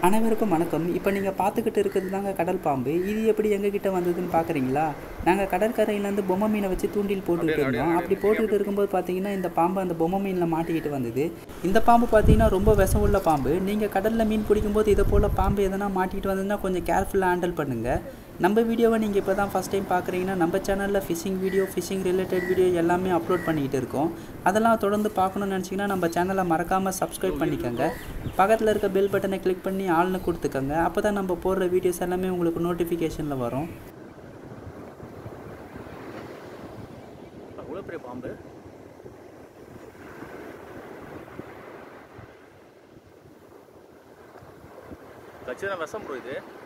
அனைவருக்கும் வணக்கம் இப்போ நீங்கள் பார்த்துக்கிட்டு இருக்கிறது தாங்க கடல் பாம்பு இது எப்படி எங்ககிட்ட வந்ததுன்னு பார்க்குறீங்களா நாங்கள் கடற்கரையிலேருந்து பொம்மை மீனை வச்சு தூண்டில் போட்டுக்கிட்டு இருந்தோம் அப்படி போட்டுக்கிட்டு இருக்கும்போது பார்த்தீங்கன்னா இந்த பாம்பு அந்த பொம்மை மீனில் மாட்டிக்கிட்டு வந்தது இந்த பாம்பு பார்த்தீங்கன்னா ரொம்ப விஷம் உள்ள பாம்பு நீங்கள் கடலில் மீன் பிடிக்கும்போது இதை போல் பாம்பு எதனா மாட்டிக்கிட்டு வந்ததுன்னா கொஞ்சம் கேர்ஃபுல்லாக ஹேண்டில் பண்ணுங்கள் நம்ம வீடியோவை நீங்கள் இப்போ தான் ஃபஸ்ட் டைம் பார்க்குறீங்கன்னா நம்ம சேனலில் fishing video fishing related video எல்லாமே அப்லோட் பண்ணிக்கிட்டு இருக்கோம் அதெல்லாம் தொடர்ந்து பார்க்கணும்னு நினச்சிங்கன்னா நம்ம சேனலை மறக்காமல் சப்ஸ்கிரைப் பண்ணிக்கோங்க பக்கத்தில் இருக்க பெல் பட்டனை கிளிக் பண்ணி ஆள்னு கொடுத்துக்கோங்க அப்போ தான் நம்ம போடுற வீடியோஸ் எல்லாமே உங்களுக்கு நோட்டிஃபிகேஷனில் வரும் அவ்வளோ பெரிய பாம்பு கச்சிதம் விஷம் ப்ரோ இது